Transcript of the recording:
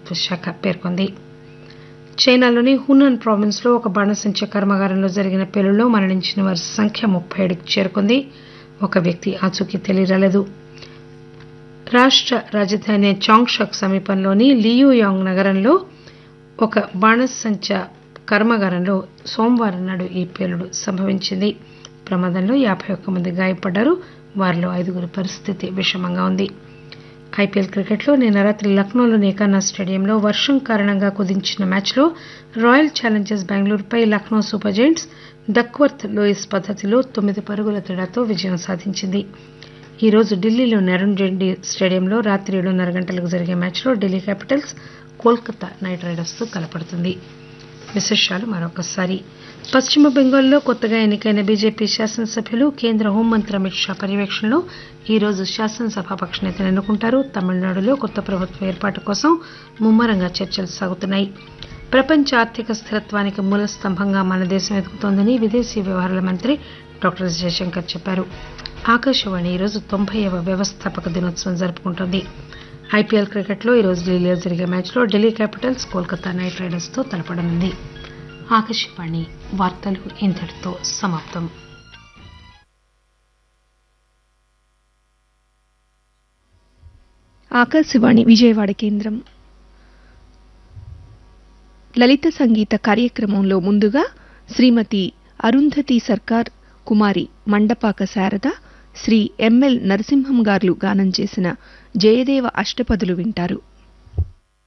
మంత్రిత్వ శాఖ పేర్కొంది చైనాలోని హునాన్ ప్రావిన్స్ లో ఒక బాణసంచ కర్మాగారంలో జరిగిన పేలుళ్లో మరణించిన వారి సంఖ్య ముప్పై ఏడుకి చేరుకుంది ఒక వ్యక్తి ఆచూకీ తెలియరాలేదు రాష్ట రాజధాని చాంగ్షక్ సమీపంలోని లియుయాంగ్ నగరంలో ఒక బాణసంచ కర్మాగారంలో సోమవారం నాడు ఈ పేలుడు సంభవించింది ప్రమాదంలో యాభై ఒక్క మంది గాయపడ్డారు వారిలో ఐదుగురి పరిస్థితి విషమంగా ఉంది ఐపీఎల్ క్రికెట్లో నిన్న రాత్రి లక్నోలోని ఏకానా స్టేడియంలో వర్షం కారణంగా కుదించిన మ్యాచ్లో రాయల్ ఛాలెంజర్స్ బెంగళూరుపై Lucknow super giants Duckworth Lewis పద్దతిలో తొమ్మిది పరుగుల తేడాతో విజయం సాధించింది ఈ రోజు ఢిల్లీలోని అరుణ్ జైట్లీ స్టేడియంలో రాత్రి ఏడున్నర గంటలకు జరిగే మ్యాచ్లో ఢిల్లీ క్యాపిటల్స్ కోల్కతా నైట్ రైడర్స్తో తలపడుతుంది విశేషాలు మరొకసారి పశ్చిమ బెంగాల్లో కొత్తగా ఎన్నికైన బీజేపీ శాసనసభ్యులు కేంద్ర హోంమంత్రి అమిత్ షా పర్యవేక్షణలో ఈ రోజు శాసనసభాపక్ష నేతను ఎన్నుకుంటారు తమిళనాడులో కొత్త ప్రభుత్వ ఏర్పాటు కోసం ముమ్మరంగా చర్చలు సాగుతున్నాయి ప్రపంచ ఆర్థిక స్థిరత్వానికి మూల స్తంభంగా మన దేశం ఎదుగుతోందని విదేశీ వ్యవహారాల మంత్రి డాక్టర్ ఎస్ జయశంకర్ చెప్పారు ఆకాశవాణి ఈరోజు తొంభైవ వ్యవస్థాపక దినోత్సవం జరుపుకుంటోంది ఐపీఎల్ క్రికెట్లో ఈరోజు ఢిల్లీలో జరిగే మ్యాచ్లో ఢిల్లీ క్యాపిటల్స్ కోల్కతా నైట్ రైడర్స్తో తలపడనుంది ఆకాశవాణి వార్తలు ఇంతటితో సమాప్తం ఆకాశవాణి విజయవాడ కేంద్రం లలిత సంగీత కార్యక్రమంలో ముందుగా శ్రీమతి అరుంధతి సర్కార్ కుమారి మండపాక శారద శ్రీ ఎంఎల్ నరసింహం గారు గానం చేసిన జయదేవ అష్టపదులు వింటారు